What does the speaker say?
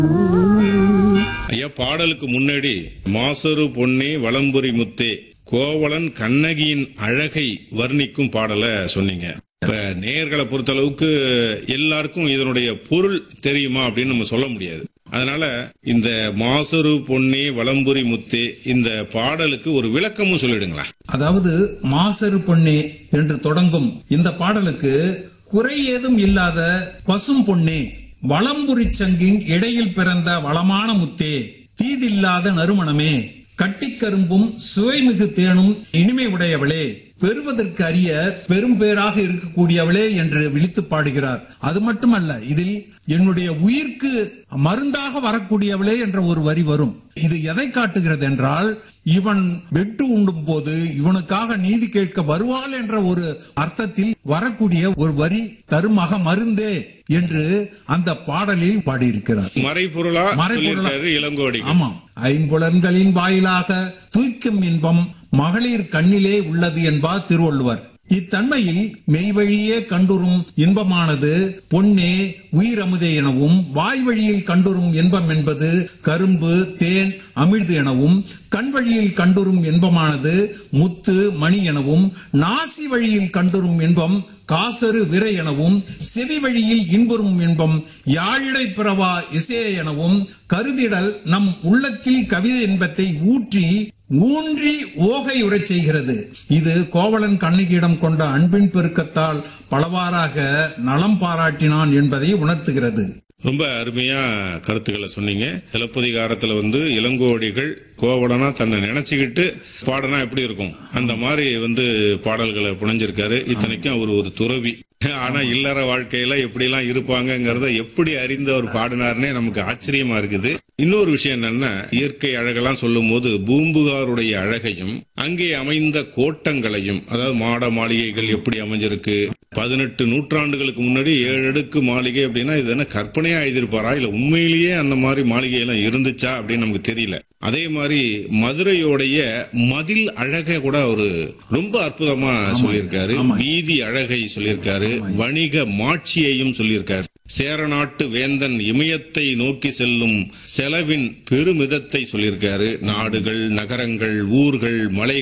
ஐயா பாடலுக்கு முன்னாடி மாசரு பொன்னே வளம்புரி முத்தே கோவலன் கண்ணகியின் அழகை வர்ணிக்கும் பாடலை சொன்னீங்க இப்ப நேயர்களை பொறுத்தளவுக்கு எல்லாருக்கும் இதனுடைய பொருள் தெரியுமா அப்படின்னு நம்ம சொல்ல முடியாது அதனால இந்த மாசரு பொன்னே வளம்புரி முத்தே இந்த பாடலுக்கு ஒரு விளக்கமும் சொல்லிடுங்களா அதாவது மாசரு பொன்னே என்று தொடங்கும் இந்த பாடலுக்கு குறை ஏதும் இல்லாத பசும் பொன்னே வளம்புரி சங்கின் இடையில் பிறந்த வளமான முத்தே தீதில்லாத நறுமணமே கட்டிக்கரும்பும் சுவைமிகு தேனும் இனிமை உடையவளே பெறுவதற்கு அரிய பெரும் பேராக இருக்கக்கூடியவளே என்று விழித்து பாடுகிறார் அது மட்டுமல்ல இதில் என்னுடைய உயிர்க்கு மருந்தாக வரக்கூடியவளே என்ற ஒரு வரி வரும் இது எதை காட்டுகிறது என்றால் இவன் வெட்டு உண்டும் போது இவனுக்காக நீதி கேட்க வருவாள் என்ற ஒரு அர்த்தத்தில் வரக்கூடிய ஒரு வரி தருமக மருந்தே என்று அந்த பாடலில் பாடியிருக்கிறார் மறைபொருளா மறைபொருளா. சொல்லியிருக்காரு இளங்கோடி ஆமாம் ஐம்புலன்களின் வாயிலாக தூய்க்கும் இன்பம் மகளிர் கண்ணிலே உள்ளது என்பார் திருவள்ளுவர் இத்தன்மையில் மெய்வழியே கண்டுறும் இன்பமானது பொன்னே உயிரமுதே எனவும் வாய் வழியில் கண்டுறும் இன்பம் என்பது கரும்பு தேன் அமிழ்து எனவும் கண் வழியில் கண்டுறும் இன்பமானது முத்து மணி எனவும் நாசி வழியில் கண்டுறும் இன்பம் காசரு விரை எனவும் செவி வழியில் இன்புறும் இன்பம் யாழிடை பிறவா இசைய எனவும் கருதிடல் நம் உள்ளத்தில் கவிதை இன்பத்தை ஊற்றி ஊன்றி ஓகை உரைச் செய்கிறது இது கோவலன் கண்ணகியிடம் கொண்ட அன்பின் பெருக்கத்தால் பலவாறாக நலம் பாராட்டினான் என்பதை உணர்த்துகிறது ரொம்ப அருமையா கருத்துக்களை சொன்னீங்க சிலப்பதிகாரத்துல வந்து இளங்கோடிகள் கோவலனா தன்னை நினைச்சுக்கிட்டு பாடனா எப்படி இருக்கும் அந்த மாதிரி வந்து பாடல்களை புனைஞ்சிருக்காரு இத்தனைக்கும் அவர் ஒரு துறவி ஆனா இல்லற வாழ்க்கையில எப்படி எல்லாம் இருப்பாங்கங்கறத எப்படி அறிந்து அவர் பாடினார்னே நமக்கு ஆச்சரியமா இருக்குது இன்னொரு விஷயம் என்னன்னா இயற்கை அழகெல்லாம் சொல்லும் போது பூம்புகாருடைய அழகையும் அங்கே அமைந்த கோட்டங்களையும் அதாவது மாட மாளிகைகள் எப்படி அமைஞ்சிருக்கு பதினெட்டு நூற்றாண்டுகளுக்கு முன்னாடி ஏழு அடுக்கு மாளிகை அப்படின்னா இது என்ன கற்பனையா எழுதியிருப்பாரா இல்ல உண்மையிலேயே அந்த மாதிரி மாளிகை எல்லாம் இருந்துச்சா அப்படின்னு நமக்கு தெரியல அதே மாதிரி மதுரையோடைய மதில் அழகை கூட அவரு ரொம்ப அற்புதமா சொல்லியிருக்காரு வீதி அழகை சொல்லியிருக்காரு வணிக மாட்சியையும் சொல்லியிருக்காரு சேரநாட்டு வேந்தன் இமயத்தை நோக்கி செல்லும் செலவின் பெருமிதத்தை சொல்லியிருக்காரு நாடுகள் நகரங்கள் ஊர்கள் மலை